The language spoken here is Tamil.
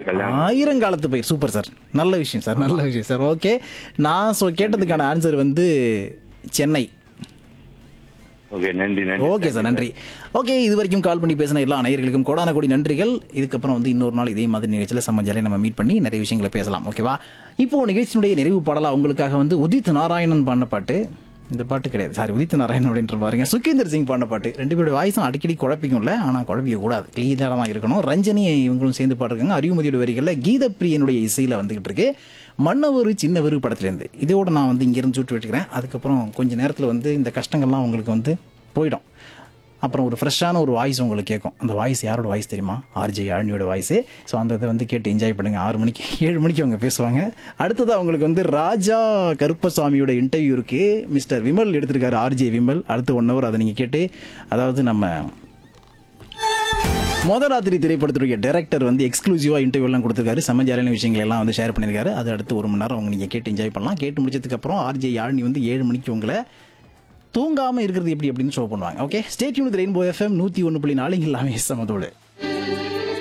கல்யாணம் ஆயிரங்காலத்து பயிர் சூப்பர் சார் நல்ல விஷயம் சார் நல்ல விஷயம் சார் ஓகே நான் சொ கேட்டதுக்கான ஆன்சர் வந்து சென்னை ஓகே நன்றி நன்றி ஓகே சார் நன்றி ஓகே இது வரைக்கும் கால் பண்ணி பேசின எல்லா நேயர்களுக்கும் கோடான கோடி நன்றிகள் இதுக்கப்புறம் வந்து இன்னொரு நாள் இதே மாதிரி நிகழ்ச்சியில் சம்மஞ்சாலே நம்ம மீட் பண்ணி நிறைய விஷயங்களை பேசலாம் ஓகேவா இப்போ நிகழ்ச்சியினுடைய நிறைவு பாடலா உங்களுக்காக வந்து உதித் நாராயணன் பாடின பாட்டு இந்த பாட்டு கிடையாது சாரி உதித் நாராயணன் அப்படின்ற பாருங்க சுகேந்தர் சிங் பாடின பாட்டு ரெண்டு பேருடைய வாய்ஸும் அடிக்கடி குழப்பிக்கும்ல ஆனால் குழப்பிக்க கூடாது கிளியராக தான் இருக்கணும் ரஞ்சனி இவங்களும் சேர்ந்து பாடுறாங்க அறிவுமதியோட வரிகளில் கீதப்பிரியனுடைய இசையில் வந்துகிட்டு இருக்கு மன்னவர் சின்னவர் படத்துலேருந்து இதோட நான் வந்து இங்கேருந்து சுட்டு வச்சுக்கிறேன் அதுக்கப்புறம் கொஞ்ச நேரத்தில் வந்து இந்த கஷ்டங்கள்லாம் உங்களுக்கு வந்து போயிடும் அப்புறம் ஒரு ஃப்ரெஷ்ஷான ஒரு வாய்ஸ் உங்களுக்கு கேட்கும் அந்த வாய்ஸ் யாரோட வாய்ஸ் தெரியுமா ஆர்ஜே யாழினியோட வாய்ஸ் ஸோ அந்த இதை வந்து கேட்டு என்ஜாய் பண்ணுங்க ஆறு மணிக்கு ஏழு மணிக்கு அவங்க பேசுவாங்க அடுத்தது அவங்களுக்கு வந்து ராஜா கருப்பசாமியோட இன்டர்வியூ இருக்கு மிஸ்டர் விமல் எடுத்திருக்காரு ஆர்ஜே விமல் அடுத்து ஒன் ஹவர் அதை நீங்கள் கேட்டு அதாவது நம்ம மோதராத்திரி திரைப்படத்துடைய டைரக்டர் வந்து எக்ஸ்க்ளூசிவாக இன்டர்வியூலாம் கொடுத்துருக்காரு சமஜாரியான விஷயங்கள் எல்லாம் வந்து ஷேர் பண்ணியிருக்காரு அது அடுத்து ஒரு மணி நேரம் அவங்க நீங்கள் கேட்டு என்ஜாய் பண்ணலாம் கேட்டு முடிச்சதுக்கப்புறம் ஆர்ஜே யாழினி வந்து ஏழு மணிக்கு உங்களை தூங்காமல் இருக்கிறது எப்படி அப்படின்னு ஷோ பண்ணுவாங்க ஓகே ஸ்டேட்யூன் ரெயின்போ எஃப்எம் நூற்றி ஒன்று புள்ளி நாலு எல்லாமே சமதோடு